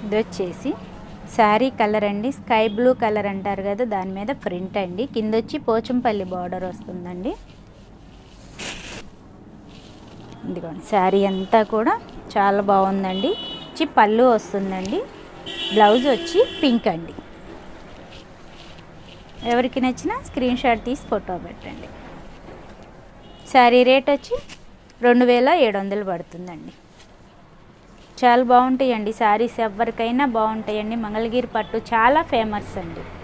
ఇది వచ్చేసి శారీ కలర్ అండి స్కై బ్లూ కలర్ అంటారు కదా దాని మీద ప్రింట్ అండి కింద వచ్చి పోచంపల్లి బార్డర్ వస్తుందండి ఇదిగోండి శారీ అంతా కూడా చాలా బాగుందండి వచ్చి పళ్ళు వస్తుందండి బ్లౌజ్ వచ్చి పింక్ అండి ఎవరికి నచ్చినా స్క్రీన్ షాట్ తీసి ఫోటో పెట్టండి శారీ రేట్ వచ్చి రెండు వేల ఏడు వందలు పడుతుందండి చాలా బాగుంటాయండి శారీస్ ఎవరికైనా బాగుంటాయండి మంగళగిరి పట్టు చాలా ఫేమస్ అండి